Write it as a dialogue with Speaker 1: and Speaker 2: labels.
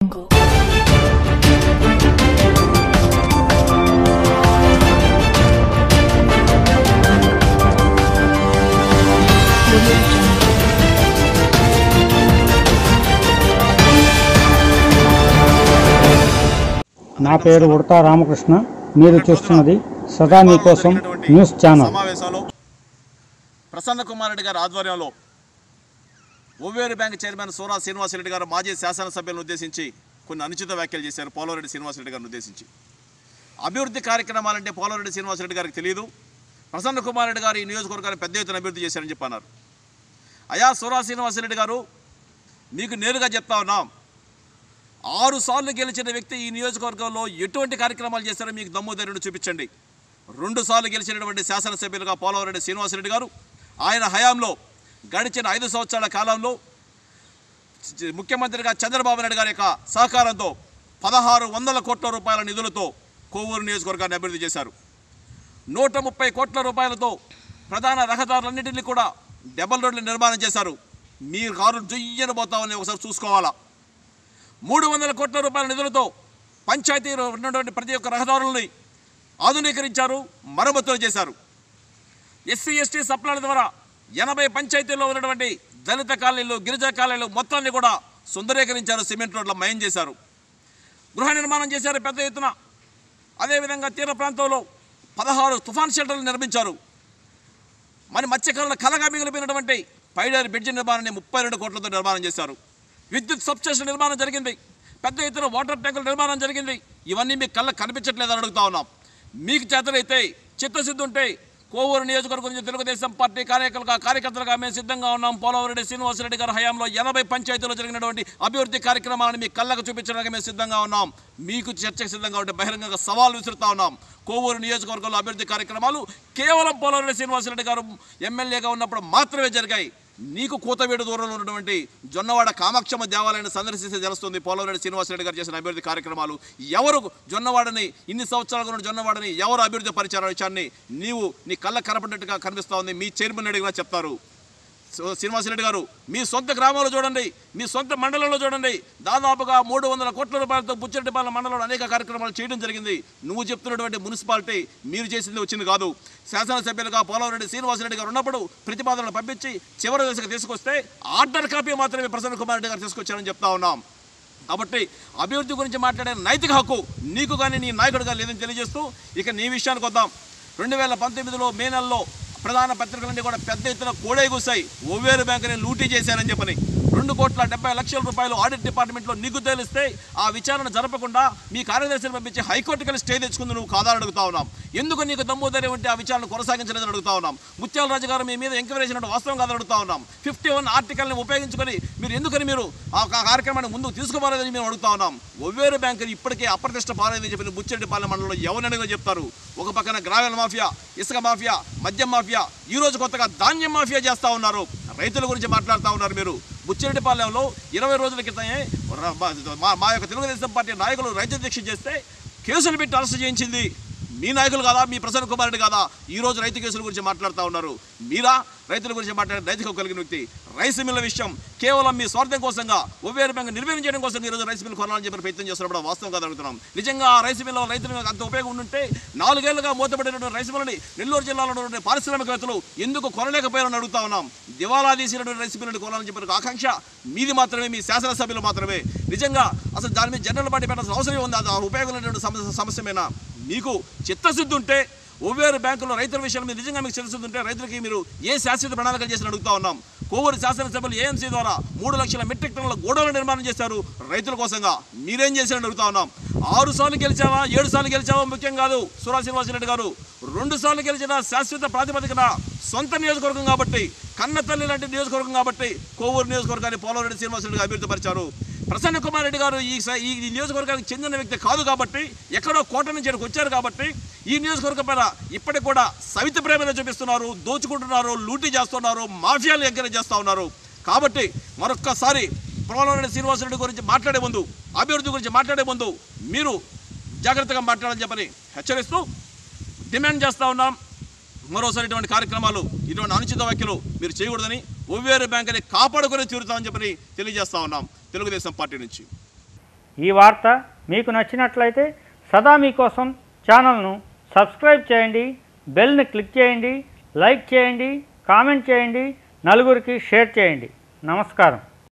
Speaker 1: నా పేరు ఉడతా రామకృష్ణ మీరు చూస్తున్నది సదా మీకోసం న్యూస్ ఛానల్
Speaker 2: సమావేశంలో ప్రసన్న కుమార్ రెడ్డి గారి ఆధ్వర్యంలో ఒవ్వేరు బ్యాంక్ చైర్మన్ సోరా శ్రీనివాసరెడ్డి గారు మాజీ శాసనసభ్యులను ఉద్దేశించి కొన్ని అనుచిత వ్యాఖ్యలు చేశారు పోలవరెడ్డి శ్రీనివాసరెడ్డి గారిని ఉద్దేశించి అభివృద్ధి కార్యక్రమాలంటే పోలవరెడ్డి శ్రీనివాసరెడ్డి గారికి తెలియదు ప్రసన్న కుమార్ రెడ్డి గారు ఈ నియోజకవర్గాన్ని పెద్ద ఎత్తున అభివృద్ధి చేశారని చెప్పన్నారు అయా సోరా శ్రీనివాసరెడ్డి గారు మీకు నేరుగా చెప్తా ఉన్నాం ఆరు సార్లు గెలిచిన వ్యక్తి ఈ నియోజకవర్గంలో ఎటువంటి కార్యక్రమాలు చేశారో మీకు దమ్ము ధైర్యం చూపించండి రెండు సార్లు గెలిచినటువంటి శాసనసభ్యులుగా పోలవరెడ్డి శ్రీనివాసరెడ్డి గారు ఆయన హయాంలో గడిచిన ఐదు సంవత్సరాల కాలంలో చ- ముఖ్యమంత్రిగా చంద్రబాబు నాయుడు గారి యొక్క సహకారంతో పదహారు వందల కోట్ల రూపాయల నిధులతో కోవూరు నియోజకవర్గాన్ని అభివృద్ధి చేశారు నూట ముప్పై కోట్ల రూపాయలతో ప్రధాన రహదారులన్నింటినీ కూడా డబల్ రోడ్లు నిర్మాణం చేశారు మీరు కారు జుయ్యన పోతామని ఒకసారి చూసుకోవాలా మూడు వందల కోట్ల రూపాయల నిధులతో పంచాయతీలో ఉన్నటువంటి ప్రతి ఒక్క రహదారులని ఆధునీకరించారు మరమ్మతులు చేశారు ఎస్సీ ఎస్టీ సప్లాల ద్వారా ఎనభై పంచాయతీల్లో ఉన్నటువంటి దళిత కాలనీలు గిరిజన కాలనీలు మొత్తాన్ని కూడా సుందరీకరించారు సిమెంట్ రోడ్ల మయం చేశారు గృహ నిర్మాణం చేశారు పెద్ద ఎత్తున అదేవిధంగా తీర ప్రాంతంలో పదహారు తుఫాన్ షెల్టర్లు నిర్మించారు మరి మత్స్యకారుల కలగా మిగిలిపోయినటువంటి పైడర్ బ్రిడ్జి నిర్మాణాన్ని ముప్పై రెండు కోట్లతో నిర్మాణం చేశారు విద్యుత్ సబ్స్టేషన్ నిర్మాణం జరిగింది పెద్ద ఎత్తున వాటర్ ట్యాంకుల నిర్మాణం జరిగింది ఇవన్నీ మీకు కళ్ళకు కనిపించట్లేదని అడుగుతా ఉన్నాం మీకు చేతనైతే చిత్తశుద్ధి ఉంటే కోవూరు నియోజకవర్గం నుంచి తెలుగుదేశం పార్టీ కార్యకర్తలుగా కార్యకర్తలుగా మేము సిద్ధంగా ఉన్నాం పోలవరెడ్డి శ్రీనివాసరెడ్డి గారి హయాంలో ఎనభై పంచాయతీలో జరిగినటువంటి అభివృద్ధి కార్యక్రమాలను మీ కళ్ళకు చూపించడానికి మేము సిద్ధంగా ఉన్నాం మీకు చర్చకు సిద్ధంగా ఉంటే బహిరంగంగా సవాల్ విసురుతా ఉన్నాం కోవూరు నియోజకవర్గంలో అభివృద్ధి కార్యక్రమాలు కేవలం పోలవరెడ్డి శ్రీనివాసరెడ్డి గారు ఎమ్మెల్యేగా ఉన్నప్పుడు మాత్రమే జరిగాయి నీకు కూతవేడు దూరంలో ఉన్నటువంటి జొన్నవాడ కామాక్షమ్మ దేవాలయాన్ని సందర్శిస్తే తెలుస్తుంది పోలవరెడ్డి శ్రీనివాసరెడ్డి గారు చేసిన అభివృద్ధి కార్యక్రమాలు ఎవరు జొన్నవాడని ఇన్ని సంవత్సరాలుగా ఉన్న జొన్నవాడని ఎవరు అభివృద్ధి పరిచారో విషయాన్ని నీవు నీ కళ్ళ కనపడినట్టుగా కనిపిస్తా ఉంది మీ చైర్మన్ అడిగినా చెప్తారు సో- శ్రీనివాసరెడ్డి గారు మీ సొంత గ్రామంలో చూడండి మీ సొంత మండలంలో చూడండి దాదాపుగా మూడు వందల కోట్ల రూపాయలతో బుచ్చిరెడ్డిపాలెం మండలంలో అనేక కార్యక్రమాలు చేయడం జరిగింది నువ్వు చెప్తున్నటువంటి మున్సిపాలిటీ మీరు చేసింది వచ్చింది కాదు శాసనసభ్యులుగా పోలవరెడ్డి శ్రీనివాసరెడ్డి గారు ఉన్నప్పుడు ప్రతిపాదనలు పంపించి చివరి దశకు తీసుకొస్తే ఆర్డర్ కాపీ మాత్రమే ప్రసన్న కుమార్ రెడ్డి గారు తీసుకొచ్చారని చెప్తా ఉన్నాం కాబట్టి అభివృద్ధి గురించి మాట్లాడే నైతిక హక్కు నీకు కానీ నీ నాయకుడిగా లేదని తెలియజేస్తూ ఇక నీ విషయానికి వద్దాం రెండు వేల పంతొమ్మిదిలో మే నెలలో ప్రధాన పత్రికలన్నీ కూడా పెద్ద ఎత్తున కోడే కూసాయి ఓవేరు బ్యాంకుని లూటీ చేశారని చెప్పని రెండు కోట్ల డెబ్బై లక్షల రూపాయలు ఆడిట్ డిపార్ట్మెంట్లో నీకు తెలిస్తే ఆ విచారణ జరపకుండా మీ కార్యదర్శిని పంపించి హైకోర్టుకి వెళ్ళి స్టే తెచ్చుకుంది నువ్వు కాదని అడుగుతా ఉన్నాం ఎందుకు నీకు దమ్ము ధైర్యం ఉంటే ఆ విచారణ కొనసాగించలేదని అడుగుతా ఉన్నాం ముత్యాల రాజు గారు మీ మీద ఎంక్వైరీ చేసినట్టు వాస్తవం కాదని అడుగుతా ఉన్నాం ఫిఫ్టీ వన్ ఆర్టికల్ని ఉపయోగించుకొని మీరు ఎందుకని మీరు ఆ కా- కార్యక్రమాన్ని ముందుకు తీసుకోవాలని మేము అడుగుతా ఉన్నాం ఒవ్వేరు బ్యాంకుని ఇప్పటికే అప్రతిష్ట పాలైందని చెప్పిన బుచ్చిరెడ్డిపాలెం మండలంలో ఎవరినడిగా చెప్తారు ఒక పక్కన గ్రావెల్ మాఫియా ఇసుక మాఫియా మద్యం మాఫియా ఈ రోజు కొత్తగా ధాన్యం మాఫియా చేస్తా ఉన్నారు రైతుల గురించి మాట్లాడుతూ ఉన్నారు మీరు బుచ్చిరెడ్డిపాలెంలో ఇరవై రోజుల క్రితమే ర- మా- మా యొక్క తెలుగుదేశం పార్టీ నాయకులు రైతు దీక్ష చేస్తే కేసులు పెట్టి అరెస్ట్ చేయించింది మీ నాయకులు కాదా మీ ప్రసన్న కుమార్ రెడ్డి కాదా ఈ రోజు రైతు కేసుల గురించి మాట్లాడుతూ ఉన్నారు మీరా రైతుల గురించి మాట్లాడే నైతిక హక్కు కలిగిన వ్యక్తి రైస్ మిల్ల విషయం కేవలం మీ స్వార్థం కోసంగా ఒవ్వేరు బ్యాంక్ నిర్వీర్యం చేయడం కోసం ఈ రోజు రైస్ మిల్ కొనాలని చెప్పి ప్రయత్నం చేస్తున్నప్పుడు వాస్తవం కాదు అడుగుతున్నాం నిజంగా ఆ రైస్ మిల్ రైతులకు అంత ఉపయోగం ఉంటే నాలుగేళ్లుగా మూతపడినటువంటి రైస్ మిల్లని నెల్లూరు జిల్లాలో ఉన్నటువంటి పారిశ్రామికవేత్తలు ఎందుకు కొనలేకపోయారని అడుగుతా ఉన్నాం దివాలా తీసినటువంటి రైస్ మిల్లని కొనాలని చెప్పిన ఒక ఆకాంక్ష మీది మాత్రమే మీ శాసనసభ్యులు మాత్రమే నిజంగా అసలు దాని మీద జనరల్ పార్టీ పెట్టాల్సిన అవసరం ఉంది అది ఆ ఉపయోగం లేనటువంటి సమస్య సమస్యమేనా మీకు చిత్తశుద్ధి ఉంటే ఒవ్వేరు బ్యాంకులో రైతుల విషయాల మీద నిజంగా మీకు చిత్తశుద్ధి ఉంటే రైతులకి మీరు ఏ శాశ్వత ప్రణాళికలు చేసిన అడుగుతా ఉన్నాం కోవూరు శాసనసభ్యులు ఏఎంసీ ద్వారా మూడు లక్షల మెట్రిక్ టన్నుల గోడౌన్ల నిర్మాణం చేశారు రైతుల కోసంగా మీరేం చేశారని అడుగుతా ఉన్నాం ఆరు సార్లు గెలిచావా ఏడు సార్లు గెలిచావా ముఖ్యం కాదు సురా శ్రీనివాసరెడ్డి గారు రెండు సార్లు గెలిచిన శాశ్వత ప్రాతిపదికన సొంత నియోజకవర్గం కాబట్టి కన్న తల్లి లాంటి నియోజకవర్గం కాబట్టి కోవూరు నియోజకవర్గాన్ని పోలవరెడ్డి శ్రీనివాసరెడ్డి గారు అభివృద్ధి పరిచారు ప్రసన్న కుమార్ రెడ్డి గారు ఈ స- ఈ నియోజకవర్గానికి చెందిన వ్యక్తి కాదు కాబట్టి ఎక్కడో కోట నుంచి ఇక్కడికి వచ్చారు కాబట్టి ఈ నియోజకవర్గం పైన ఇప్పటికి కూడా సవిత ప్రేమను చూపిస్తున్నారు దోచుకుంటున్నారు లూటీ చేస్తున్నారు మాఫియాలు ఎంకరేజ్ చేస్తూ ఉన్నారు కాబట్టి మరొక్కసారి పోలవరెడ్డి శ్రీనివాసరెడ్డి గురించి మాట్లాడే ముందు అభివృద్ధి గురించి మాట్లాడే ముందు మీరు జాగ్రత్తగా మాట్లాడాలని చెప్పని హెచ్చరిస్తూ డిమాండ్ చేస్తూ ఉన్నాం మరోసారి ఇటువంటి కార్యక్రమాలు ఇటువంటి అనుచిత వ్యాఖ్యలు మీరు చేయకూడదని ఒవ్వేరు బ్యాంకుని కాపాడుకొని తీరుతామని చెప్పని తెలియజేస్తా ఉన్నాం తెలుగుదేశం పార్టీ నుంచి
Speaker 1: ఈ వార్త మీకు నచ్చినట్లయితే సదా మీకోసం ఛానల్ను సబ్స్క్రైబ్ చేయండి బెల్ని క్లిక్ చేయండి లైక్ చేయండి కామెంట్ చేయండి నలుగురికి షేర్ చేయండి నమస్కారం